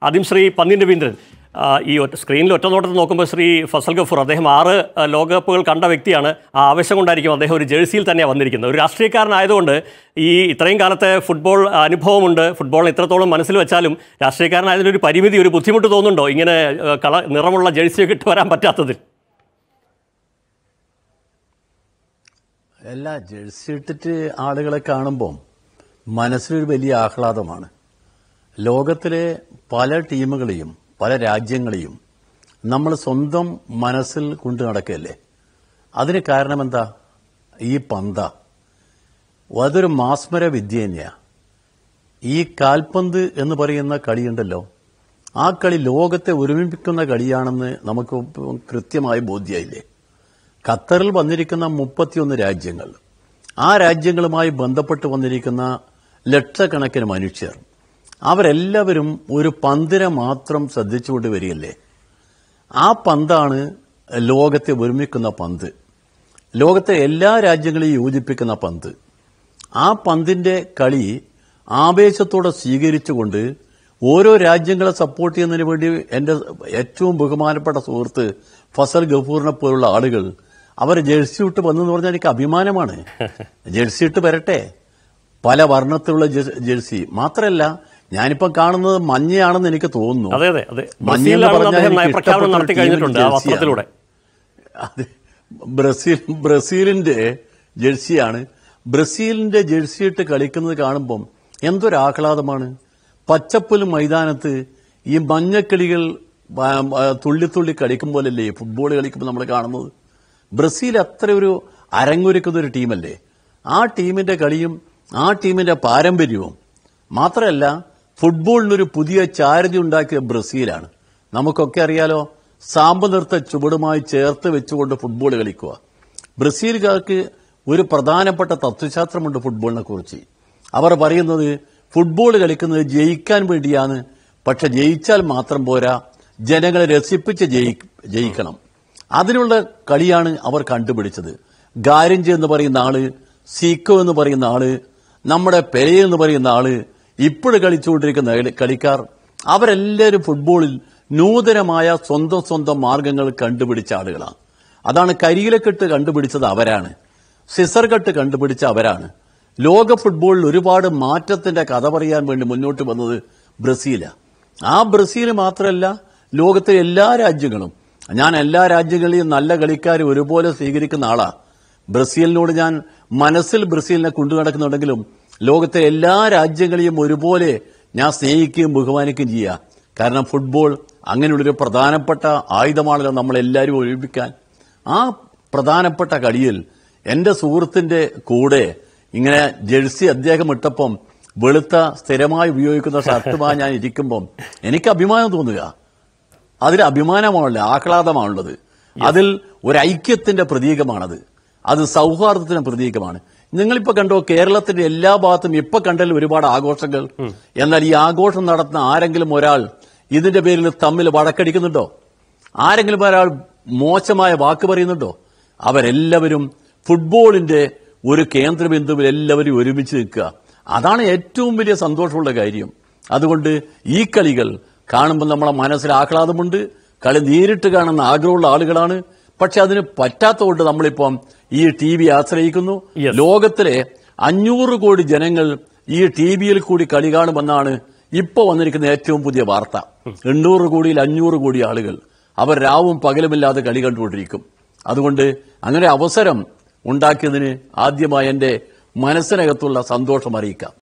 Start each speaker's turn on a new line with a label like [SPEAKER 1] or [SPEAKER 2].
[SPEAKER 1] ആദ്യം ശ്രീ പന്ന്യൻ രവീന്ദ്രൻ ആ, ഈ ഒറ്റ സ്ക്രീനിൽ ഒറ്റ നോട്ടത്തിൽ നോക്കുമ്പോൾ ശ്രീ ഫസൽ ഗഫൂർ അദ്ദേഹം ആറ് ആ, ലോകകപ്പുകൾ കണ്ട വ്യക്തിയാണ് ആ ആവശ്യം കൊണ്ടായിരിക്കും അദ്ദേഹം ഒരു ജേഴ്സിയിൽ തന്നെയാണ് വന്നിരിക്കുന്നത് ഒരു രാഷ്ട്രീയക്കാരനായതുകൊണ്ട് ഈ ഇത്രയും കാലത്തെ ഫുട്ബോൾ അനുഭവമുണ്ട് ഫുട്ബോൾ ഇത്രത്തോളം മനസ്സിൽ വെച്ചാലും രാഷ്ട്രീയക്കാരനായതിനൊരു പരിമിതി ഒരു ബുദ്ധിമുട്ട് തോന്നുന്നുണ്ടോ ഇങ്ങനെ ആ, കള നിറമുള്ള ജേഴ്സിയൊക്കെ ഇട്ട് വരാൻ പറ്റാത്തതിൽ
[SPEAKER 2] എല്ലാ ജേഴ്സി ഇട്ടിട്ട് ആളുകളെ കാണുമ്പോൾ മനസ്സിലൊരു വലിയ ആഹ്ലാദമാണ് ലോകത്തിലെ പല ടീമുകളെയും പല രാജ്യങ്ങളെയും നമ്മൾ സ്വന്തം മനസ്സിൽ കൊണ്ടു നടക്കുകയല്ലേ അതിന് കാരണം എന്താ ഈ പന്ത അതൊരു മാസ്മര വിദ്യ തന്നെയാ ഈ കാൽപന്ത് എന്ന് പറയുന്ന കളിയുണ്ടല്ലോ ആ കളി ലോകത്തെ ഒരുമിപ്പിക്കുന്ന കളിയാണെന്ന് നമുക്ക് കൃത്യമായി ബോധ്യമായില്ലേ ഖത്തറിൽ വന്നിരിക്കുന്ന മുപ്പത്തിയൊന്ന് രാജ്യങ്ങൾ ആ രാജ്യങ്ങളുമായി ബന്ധപ്പെട്ട് വന്നിരിക്കുന്ന ലക്ഷക്കണക്കിന് മനുഷ്യർ അവരെല്ലാവരും ഒരു പന്തിനെ മാത്രം ശ്രദ്ധിച്ചുകൊണ്ട് വരികയല്ലേ ആ പന്താണ് ലോകത്തെ ഒരുമിക്കുന്ന പന്ത് ലോകത്തെ എല്ലാ രാജ്യങ്ങളെയും യോജിപ്പിക്കുന്ന പന്ത് ആ പന്തിന്റെ കളി ആവേശത്തോടെ സ്വീകരിച്ചുകൊണ്ട് ഓരോ രാജ്യങ്ങളെ സപ്പോർട്ട് ചെയ്യുന്നതിന് വേണ്ടി എന്റെ ഏറ്റവും ബഹുമാനപ്പെട്ട സുഹൃത്ത് ഫസൽ ഗഫൂറിനെ പോലുള്ള ആളുകൾ അവർ ജേഴ്സി ഇട്ട് വന്നു എന്ന് പറഞ്ഞാൽ എനിക്ക് അഭിമാനമാണ് ജേഴ്സി ഇട്ട് വരട്ടെ പല വർണ്ണത്തിലുള്ള ജെ- ജേഴ്സി മാത്രമല്ല ഞാനിപ്പം കാണുന്നത് മഞ്ഞയാണെന്ന് എനിക്ക് തോന്നുന്നു
[SPEAKER 1] അതെ അതെ അതെ
[SPEAKER 2] മഞ്ഞ എന്ന്
[SPEAKER 1] ബ്രസീലിലാണ്
[SPEAKER 2] പറഞ്ഞാൽ
[SPEAKER 1] അദ്ദേഹം
[SPEAKER 2] എനിക്ക്
[SPEAKER 1] നയപ്രഖ്യാപനം
[SPEAKER 2] ഇഷ്ടപ്പെട്ട
[SPEAKER 1] നടത്തി
[SPEAKER 2] ഒരു
[SPEAKER 1] കഴിഞ്ഞിട്ടുണ്ട് ആ
[SPEAKER 2] ടീമിന്റെ
[SPEAKER 1] വസ്ത്രത്തിലൂടെ
[SPEAKER 2] അത് ബ്രസീൽ ബ്രസീലിന്റെ ജേഴ്സിയാണ് ബ്രസീലിന്റെ ജേഴ്സി ഇട്ട് കളിക്കുന്നത് കാണുമ്പം എന്തൊരു ആഹ്ലാദമാണ് പച്ചപ്പുൽ മൈതാനത്ത് ഈ മഞ്ഞക്കിളികൾ ആ, ആ, തുള്ളി തുള്ളി കളിക്കും പോലല്ലേ ഫുട്ബോൾ കളിക്കുമ്പോൾ നമ്മൾ കാണുന്നത് ബ്രസീൽ അത്ര ഒരു അരങ്ങൊരുക്കുന്ന ഒരു ടീമല്ലേ ആ ടീമിന്റെ കളിയും ആ ടീമിന്റെ പാരമ്പര്യവും മാത്രമല്ല ഫുട്ബോളിനൊരു പുതിയ ചാരുതി ഉണ്ടാക്കിയ ബ്രസീലാണ് നമുക്കൊക്കെ അറിയാലോ സാമ്പ നൃത്ത ചുവടുമായി ചേർത്ത് വെച്ചുകൊണ്ട് ഫുട്ബോൾ കളിക്കുക ബ്രസീലുകാർക്ക് ഒരു പ്രധാനപ്പെട്ട തത്വശാസ്ത്രമുണ്ട് ഫുട്ബോളിനെ കുറിച്ച് അവർ പറയുന്നത് ഫുട്ബോൾ കളിക്കുന്നത് ജയിക്കാൻ വേണ്ടിയാണ് പക്ഷെ ജയിച്ചാൽ മാത്രം പോരാ ജനങ്ങളെ രസിപ്പിച്ച് ജയി ജയിക്കണം അതിനുള്ള കളിയാണ് അവർ കണ്ടുപിടിച്ചത് ഗാരഞ്ച് എന്ന് പറയുന്ന ആള് സീക്കോ എന്ന് പറയുന്ന ആള് നമ്മുടെ പെരെ എന്ന് പറയുന്ന ആള് ഇപ്പോഴും കളിച്ചുകൊണ്ടിരിക്കുന്ന കളി- കളിക്കാർ അവരെല്ലാവരും ഫുട്ബോളിൽ നൂതനമായ സ്വന്തം സ്വന്തം മാർഗങ്ങൾ കണ്ടുപിടിച്ച ആളുകളാണ് അതാണ് കരിയിലക്കെട്ട് കണ്ടുപിടിച്ചത് അവരാണ് സിസർ കട്ട് കണ്ടുപിടിച്ച അവരാണ് ലോക ഫുട്ബോളിൽ ഒരുപാട് മാറ്റത്തിന്റെ കഥ പറയാൻ വേണ്ടി മുന്നോട്ട് വന്നത് ബ്രസീലാണ് ആ ബ്രസീൽ മാത്രമല്ല ലോകത്തെ എല്ലാ രാജ്യങ്ങളും ഞാൻ എല്ലാ രാജ്യങ്ങളെയും നല്ല കളിക്കാർ ഒരുപോലെ സ്വീകരിക്കുന്ന ആളാ ബ്രസീലിനോട് ഞാൻ മനസ്സിൽ ബ്രസീലിനെ കൊണ്ടു നടക്കുന്നുണ്ടെങ്കിലും ലോകത്തെ എല്ലാ രാജ്യങ്ങളെയും ഒരുപോലെ ഞാൻ സ്നേഹിക്കുകയും ബഹുമാനിക്കുകയും ചെയ്യുക കാരണം ഫുട്ബോൾ അങ്ങനെയുള്ളൊരു പ്രധാനപ്പെട്ട ആയുധമാണല്ലോ നമ്മളെല്ലാവരും ഒരുമിപ്പിക്കാൻ ആ പ്രധാനപ്പെട്ട കളിയിൽ എന്റെ സുഹൃത്തിന്റെ കൂടെ ഇങ്ങനെ ജേഴ്സി അദ്ദേഹം ഇട്ടപ്പം വെളുത്ത സ്ഥിരമായി ഉപയോഗിക്കുന്ന ഷർട്ടുമായി ഞാൻ ഇരിക്കുമ്പം എനിക്ക് അഭിമാനം തോന്നുക അതിൽ അഭിമാനമാണല്ലോ ആഹ്ലാദമാണുള്ളത് അതിൽ ഒരു ഐക്യത്തിന്റെ പ്രതീകമാണത് അത് സൗഹാർദ്ദത്തിന്റെ പ്രതീകമാണ് നിങ്ങളിപ്പോ കണ്ടോ കേരളത്തിന്റെ എല്ലാ ഭാഗത്തും ഇപ്പൊ കണ്ടല്ലോ ഒരുപാട് ആഘോഷങ്ങൾ എന്നാൽ ഈ ആഘോഷം നടത്തുന്ന ആരെങ്കിലും ഒരാൾ ഇതിന്റെ പേരിൽ തമ്മിൽ വഴക്കടിക്കുന്നുണ്ടോ ആരെങ്കിലും ഒരാൾ മോശമായ വാക്ക് പറയുന്നുണ്ടോ അവരെല്ലാവരും ഫുട്ബോളിന്റെ ഒരു കേന്ദ്രബിന്ദുവിൽ എല്ലാവരും ഒരുമിച്ച് നിൽക്കുക അതാണ് ഏറ്റവും വലിയ സന്തോഷമുള്ള കാര്യം അതുകൊണ്ട് ഈ കളികൾ കാണുമ്പോൾ നമ്മളെ മനസ്സിൽ ആഹ്ലാദമുണ്ട് കളി നേരിട്ട് കാണുന്ന ആഗ്രഹമുള്ള ആളുകളാണ് പക്ഷെ അതിന് പറ്റാത്തതുകൊണ്ട് നമ്മളിപ്പം ഈ ടി വി ആശ്രയിക്കുന്നു
[SPEAKER 1] Yes.
[SPEAKER 2] ലോകത്തിലെ അഞ്ഞൂറ് കോടി ജനങ്ങൾ ഈ ടി വിയിൽ കൂടി കളി കാണുമെന്നാണ് ഇപ്പൊ വന്നിരിക്കുന്ന ഏറ്റവും പുതിയ വാർത്ത എണ്ണൂറ് കോടിയിൽ അഞ്ഞൂറ് കോടി ആളുകൾ അവർ രാവും പകലുമില്ലാതെ കളി കണ്ടുകൊണ്ടിരിക്കും അതുകൊണ്ട് അങ്ങനെ അവസരം ഉണ്ടാക്കിയതിന് ആദ്യമായി എന്റെ മനസ്സിനകത്തുള്ള സന്തോഷം അറിയിക്കാം